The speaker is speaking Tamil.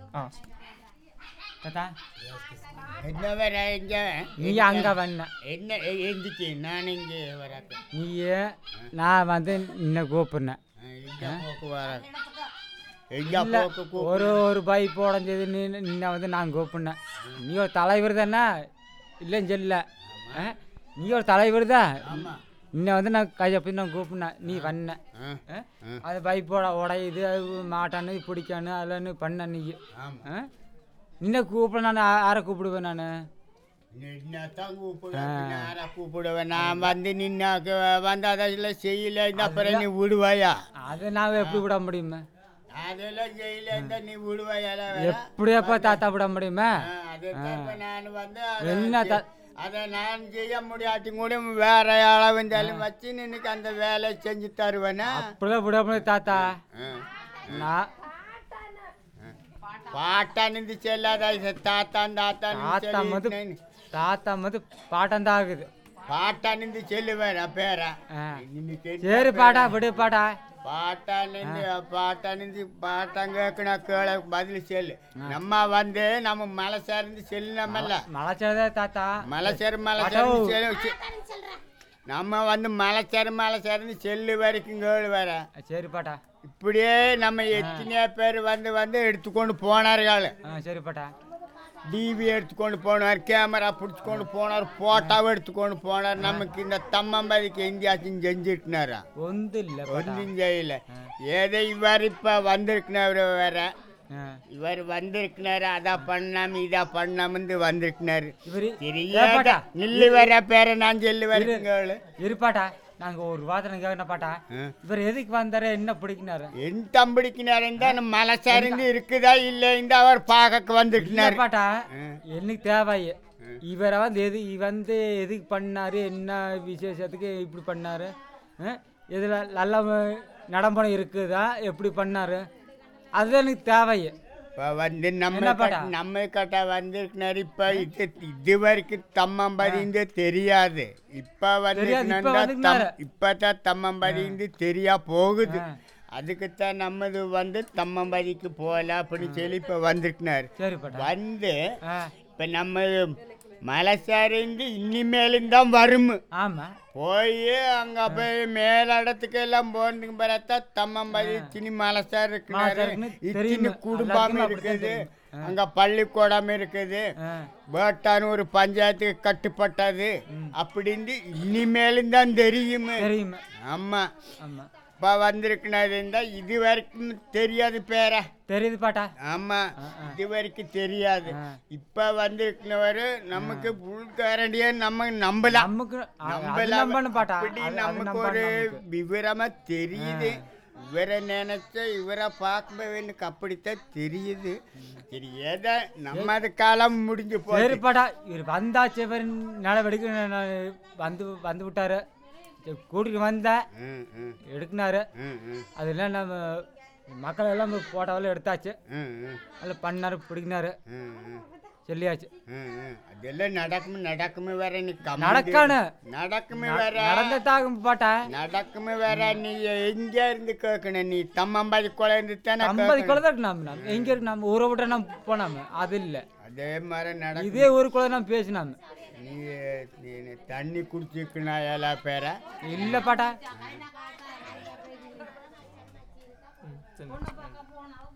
ஆ தாத்தா என்ன வர இங்க நீ அங்கே வந்த என்ன எ- எந்திக்கு நான் இங்க வரக்கு நீ நான் வந்து இன்ன கூப்பிடுனேன் இங்க போக்கு வர இங்க இல்லை போக்கு கூ- ஒரு ஒரு பைப் உடஞ்சது நீ நின்ன வந்து நான் கூப்பிடுனேன் நீ ஒரு தலைவர் தானே இல்லைன்னு சொல்ல ஆ? நீ ஒரு தலைவர் தான் ஆமா இன்ன வந்து நான் கையை போய் நான் கூப்பிடுனேன் நீ வந்த ஆ, ஆ? ஆ. அது பைப்போட உடையுது அது மாட்டானு பிடிக்கானு அதில் பண்ண நீ ஆமா ஆ? நின்ன கூப்பிட நான் யாரை கூப்பிடுவேன் நான் என்னத்தான் கூப்பிடுவேன் யாரை கூப்பிடுவேன் நான் வந்து நின்னாக்கு வந்து அதெல்லாம் செய்யல இந்த அப்புறம் நீ விடுவாயா அதை நான் எப்படி விட முடியுமா அதெல்லாம் செய்யல இந்த நீ விடுவாயால எப்படியாப்பா தாத்தா விட முடியுமா அதை நான் வந்து என்ன அதை த- அதை நான் செய்ய முடியாட்டி கூட வேற அளவுந்தாலும் வச்சு நினைக்கு அந்த வேலையை செஞ்சு தருவேனா அப்படிலாம் விட முடியும் தாத்தா நான் பாட்டானது செல்லாத தாத்தான் தாத்தா தாத்தான் மது தாத்தா மது பாட்டம் தான் ஆகுது பாட்டானது செல்லுவேன் பேர ஆ. இன்னைக்கு சரி பாடா விடு பாடா பாட்டானது பாட்டானது பாட்டம் கேட்கணும் கேள பதில் செல்லு நம்ம வந்து நம்ம மலை சேர்ந்து செல்லுனமல்ல மலைச்சதே தாத்தா மலை சேர் மலை சேர்ந்து செல்லு செ- நம்ம வந்து மலை சேர் மலை சேர்ந்து செல்லு வரைக்கும் கேளு வேற சரி பாட்டா இப்படியே நம்ம எத்தனையோ பேர் வந்து வந்து எடுத்துக்கொண்டு போனார்கள் ஆ சரி பாட்டா டிவி எடுத்துக்கொண்டு போனார் கேமரா பிடிச்சிக்கொண்டு போனார் போட்டோவை எடுத்துக்கொண்டு போனார் நமக்கு இந்த தம்மம்பதிக்கு எங்கேயாச்சும் செஞ்சுட்டுனாரா ஒன்று இல்லை பாட்டா ஒன்றும் செய்யல ஏதோ இவர் இப்போ வந்திருக்குனாரு வேற ஆ. இவர் வந்திருக்குனாரு அதை பண்ணாம இதை பண்ணாமந்து வந்திருக்குனாரு இவரு தெரியாத பாட்டா நில்லு வர பேரை நான் சொல்லி வருங்க இரு பாட்டா நாங்கள் ஒரு வார்த்தை கேட்கணும் பாட்டா இவர் எதுக்கு வந்தாரு என்ன பிடிக்கினாரு என் தம்பிடிக்கு நேரம் மலை சார்ந்து இருக்குதா இல்லை இந்த அவர் பார்க்க வந்திருக்குனாரு பாட்டா எனக்கு தேவையே இவரை வந்து எது இ- வந்து எதுக்கு பண்ணாரு என்ன விசேஷத்துக்கு இப்படி பண்ணாரு ஆ? இதுல நல்ல ம- நடம்பணம் இருக்குதா எப்படி பண்ணாரு அதுதான் எனக்கு தேவையே இப்போ வந்து நம்ம என்ன பாட்டா? கட்ட- நம்ம கட்ட வந்திருக்குனாரு இப்போ இது இது வரைக்கும் தம்மம்பதிந்து தெரியாது இப்போ தெரியாது, இப்ப வந்து வந்துருக்குனாரு. இப்போ தான் தம்மம்பதிந்து தெரியா போகுது ஆ. அதுக்குத்தான் நம்மது வந்து தம்மம்பதிக்கு போகலாம் அப்படின்னு சொல்லி இப்போ வந்திருக்குனாரு சரி பாட்டா வந்து ஆ இப்போ நம்ம மலை சார்ந்து இனிமேலும் தான் வரும் ஆமா போய் அங்க போய் மேலிடத்துக்கு எல்லாம் போனதுக்கு பிறத்தா தம்மம்பதி இத்தினி மலசார் இருக்கிறாரு மலைசார் இருக்குன்னு இத்தினி தெரியுமே. குடும்பம் எல்லாத்துக்குமே அப்படித்தான் இருக்குது தெரியும். அங்க பள்ளிக்கூடம் இருக்குது ஆ வேட்டான்னு ஒரு பஞ்சாயத்துக்கு கட்டுப்பட்டது அப்படின்னு இனிமேலும் தான் தெரியும் தெரியுமா ஆமா ஆமா இப்ப வந்திருக்கிறது இருந்தா இது வரைக்கும் தெரியாது பேர தெரியுது பாட்டா ஆமா இது வரைக்கும் தெரியாது ஆ. இப்ப வந்திருக்கிறவரு நமக்கு புல் கேரண்டியே நம்ம நம்பலாம் நமக்கு அ- அது நம்பலாம். நம்பணும் பாட்டா அப்படி அது- அது நமக்கு நம்பணும் ஒரு நமக்கு. விவரமா தெரியுது இவரை நினைச்ச இவரை பார்க்க எனக்கு அப்படித்தான் தெரியுது சரி ஏதோ நம்ம அது காலம் முடிஞ்சு சரி போச்சு பாட்டா இவர் வந்தாச்சு இவர் நடவடிக்கை நான் வந்து வந்து விட்டாரு சரி, கூட்டிட்டு வந்தேன் ம், ம், எடுக்குனாரு ம், ம், அதெல்லாம் நம்ம மக்கள் எல்லாம் போட்டோவெல்லாம் எடுத்தாச்சு ம், ம், அதில் பண்ணாரு பிடிக்கினாரு ம், ம், சொல்லியாச்சு ம், ம். அதெல்லாம் நடக்கும் நடக்குமே வேற நீ கம்முனு நடக்கானு. நடக்குமே வேற நடந்துட்டாகும் பாட்டா நடக்குமே வேற நீ எங்க இருந்து கேட்கணும் நீ தம்மம்பாதி கொலை இருந்து தானே ஐம்பது கேட்கணும். குழந்தை இருக்கு நம்ம நம்ம எங்க இருக்கு நம்ம ஊரை விட்டு நம்ம போனாம அது இல்லை அதே மாதிரி நடக்கும் இதே ஊருக்குள்ள நம்ம பேசினாம நீ நீ தண்ணி குடிச்சிருக்கா எல்லா பேரை இல்லை பாட்டா சரி